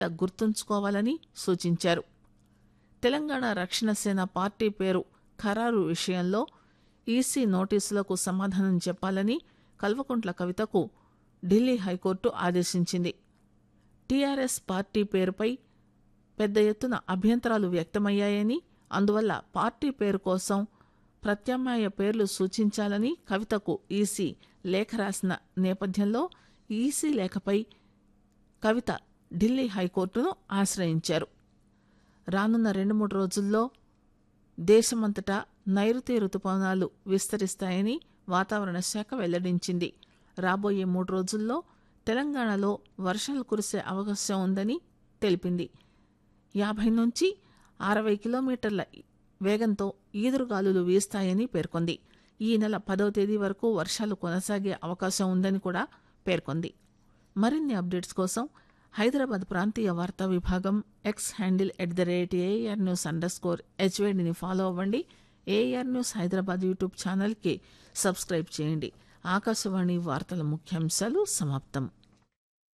గుర్తుంచుకోవాలని సూచించారు తెలంగాణ రక్షణ సేన పార్టీ పేరు ఖరారు విషయంలో ఈసీ నోటీసులకు సమాధానం చెప్పాలని కల్వకుంట్ల కవితకు ఢిల్లీ హైకోర్టు ఆదేశించింది టీఆర్ఎస్ పార్టీ పేరుపై పెద్ద ఎత్తున అభ్యంతరాలు వ్యక్తమయ్యాయని అందువల్ల పార్టీ పేరు కోసం ప్రత్యామ్నాయ పేర్లు సూచించాలని కవితకు ఈసీ లేఖ రాసిన నేపథ్యంలో ఈసీ లేఖపై కవిత ఢిల్లీ హైకోర్టును ఆశ్రయించారు రానున్న రెండు మూడు రోజుల్లో దేశమంతటా నైరుతి రుతుపవనాలు విస్తరిస్తాయని వాతావరణ శాఖ వెల్లడించింది రాబోయే మూడు రోజుల్లో తెలంగాణలో వర్షాలు కురిసే అవకాశం ఉందని తెలిపింది యాభై నుంచి అరవై కిలోమీటర్ల వేగంతో ఈదురుగాలులు వీస్తాయని పేర్కొంది ఈ నెల పదవ తేదీ వరకు వర్షాలు కొనసాగే అవకాశం ఉందని కూడా పేర్కొంది మరిన్ని అప్డేట్స్ కోసం హైదరాబాద్ ప్రాంతీయ వార్తా విభాగం X handle at the rate AIR news underscore హెచ్వేడిని ఫాలో అవ్వండి ఏఆర్ న్యూస్ హైదరాబాద్ యూట్యూబ్ ఛానల్కి సబ్స్క్రైబ్ చేయండి ఆకాశవాణి వార్తల ముఖ్యాంశాలు సమాప్తం